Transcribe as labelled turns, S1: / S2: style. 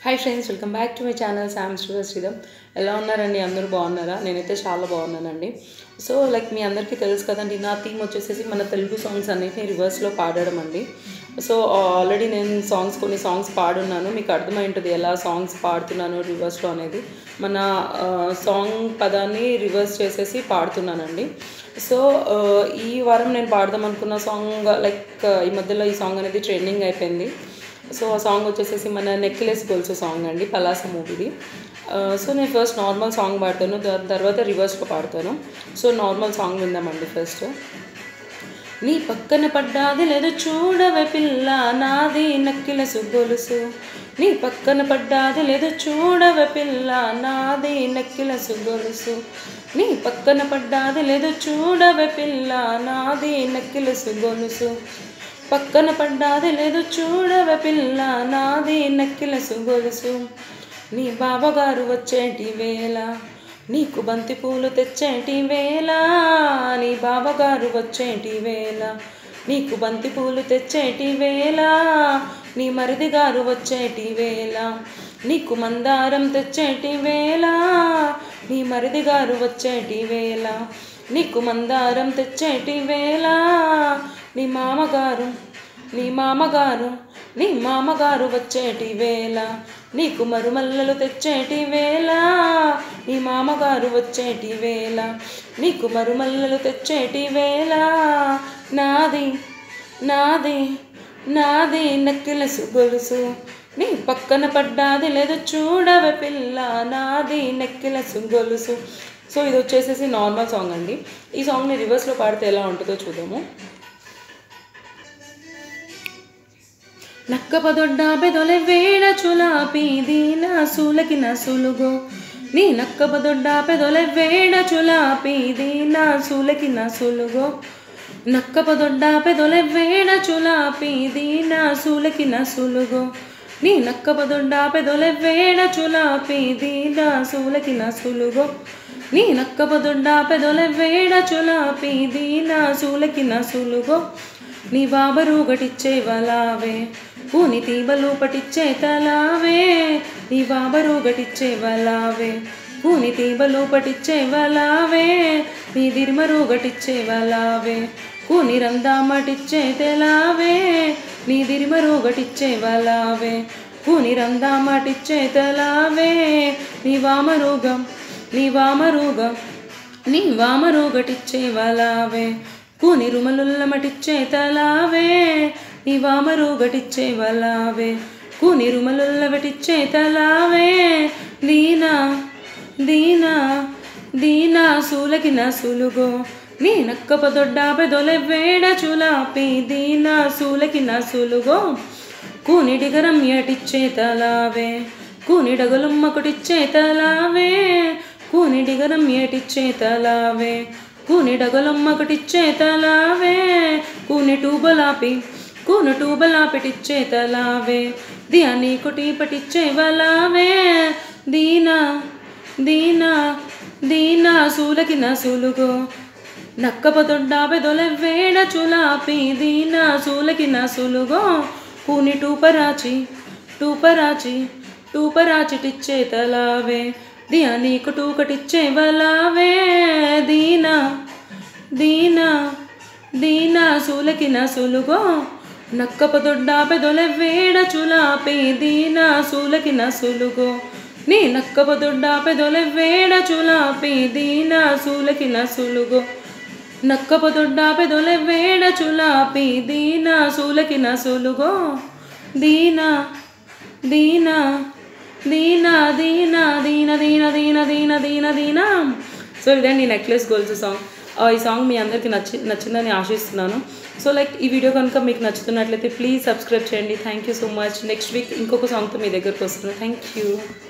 S1: hi friends welcome back to my channel Sam Sreedham ఎలా ఉన్నారండి అందరూ బాగున్నారా నేనైతే చాలా బాగున్నానండి సో లైక్ మీ అందరికీ తెలుసు కదండి నా థీమ్ వచ్చేసేసి మన తెలుగు సాంగ్స్ అన్నిటిని రివర్స్లో పాడడం అండి సో ఆల్రెడీ నేను సాంగ్స్ కొన్ని సాంగ్స్ పాడున్నాను మీకు అర్థమై ఉంటుంది ఎలా సాంగ్స్ పాడుతున్నాను రివర్స్లో అనేది మన సాంగ్ పదాన్ని రివర్స్ చేసేసి పాడుతున్నానండి సో ఈ వారం నేను పాడదాం అనుకున్న సాంగ్ లైక్ ఈ మధ్యలో ఈ సాంగ్ అనేది ట్రెండింగ్ అయిపోయింది సో ఆ సాంగ్ వచ్చేసేసి మన నెక్లెస్ గొలుసు సాంగ్ అండి పలాస మూవీది సో నేను ఫస్ట్ నార్మల్ సాంగ్ పాడతాను దాని తర్వాత రివర్స్లో పాడతాను సో నార్మల్ సాంగ్ విందామండి ఫస్ట్ నీ పక్కన పడ్డాది లేదు చూడవే పిల్ల నాది నక్కిలసు గొలుసు నీ పక్కన పడ్డాది లేదు చూడవే పిల్ల నాది నక్కిలసు గొలుసు నీ పక్కన పడ్డాది లేదు చూడవే పిల్ల నాది నక్కిలసు గొలుసు పక్కన పడ్డాది లేదు చూడవే పిల్ల నాది నక్కిలసు గొలుసు నీ బావగారు వచ్చేటి వేళ నీకు బంతి పూలు తెచ్చేటి వేళ నీ బావగారు వచ్చేటి వేళ నీకు బంతి పూలు తెచ్చేటి వేళ నీ మరిది గారు వచ్చేటి వేళ నీకు మందారం తెచ్చేటి వేళ నీ మరిది గారు వచ్చేటి వేళ నీకు మందారం తెచ్చేటి వేళ నీ మామగారు నీ మామగారు నీ మామగారు వచ్చేటి వేళ నీకు మరుమల్లలు తెచ్చేటి వేళ నీ మామగారు వచ్చేటి వేళ నీకు మరుమల్లలు తెచ్చేటి వేళ నాది నాది నాది నెక్కిలసు గొలుసు నీ పక్కన పడ్డాది లేదు చూడవే పిల్ల నాది నెక్కిలసు గొలుసు సో ఇది వచ్చేసేసి నార్మల్ సాంగ్ అండి ఈ సాంగ్ని రివర్స్లో పాడితే ఎలా ఉంటుందో చూద్దాము నక్కపదొడ్డ పెదొలె వేడ చులాపి దీన సూలకి నసులుగో నీ నక్కపదొడ్డ పెదొలె వేడ చులాపి దీన సూలకి నసులుగో నక్కపదొడ్డ పెదొలె వేడ చులాపి దీన సూలకి నసులుగో నీ నక్కపదొడ్డ పెదొలె వేడ చులాపి దీన సూలకి నసులుగో నీ నక్కపదొడ్డ పెదొలె వేడ చులాపి దీన సూలకి నసులుగో నీ బాబరు గటిచ్చే వలావే పూని తీబలు పటిచ్చే తలావే నీ బాబరు గటిచ్చే వలావే పూని తీబలు పటిచ్చే వలావే నీ దిర్మరు గటిచ్చే వలావే కూని రందామటిచ్చే తెలావే నీ దిరిమరు గటిచ్చే వలావే కూని రందామటిచ్చే తెలావే నీ వామరుగం నీ వామరుగం నీ వామరుగటిచ్చే వలావే కూని రుమలుల్లమటిచ్చే తలావే నీ వామరు గటిచ్చే వలావే కూని రుమలుల్లవటిచ్చే తలావే దీనా దీనా దీనా సూలకి నా సులుగో నీ నక్క పదొడ్డా పెదొలె వేడ చులాపి దీనా సూలకి నా సులుగో కూనిడిగరం ఏటిచ్చే తలావే కూనిడగలుమ్మకుటిచ్చే తలావే కూనిడిగరం ఏటిచ్చే తలావే కూని డగలమ్మకటిచ్చే తలావే కూని టూబలాపి కూను టూబలాపిటిచ్చే తలావే దియా నీకు టీపటిచ్చే వలావే దీనా దీనా దీనా సూలకి నా సూలుగో నక్కపదొడ్డా పెదొలె వేడ చులాపి దీనా సూలకి నా సులుగో కూని టూపరాచి టూపరాచి టూపరాచిటిచ్చే తలావే దియా నీకు టూకటిచ్చే వలావే దీనా దీనా దీనా సూలకి నా సులుగో నక్కపదొడ్డా పెదొలె వేడ చులాపి దీనా సూలకి నా సులుగో నీ నక్కపదొడ్డా పెదొలె వేడ చులాపి దీనా సూలకి నా సులుగో నక్కపదొడ్డా పెదొలె వేడ చులాపి దీనా సూలకి నా సులుగో దీనా దీనా దీనా దీనా దీన దీన దీన దీన దీన దీనా సో ఇదండి నెక్లెస్ గోల్స్ సాంగ్ ఈ సాంగ్ మీ అందరికీ నచ్చి నచ్చిందని ఆశిస్తున్నాను సో లైక్ ఈ వీడియో కనుక మీకు నచ్చుతున్నట్లయితే ప్లీజ్ సబ్స్క్రైబ్ చేయండి thank you so much next week ఇంకొక సాంగ్తో మీ దగ్గరకు వస్తున్నాను థ్యాంక్ యూ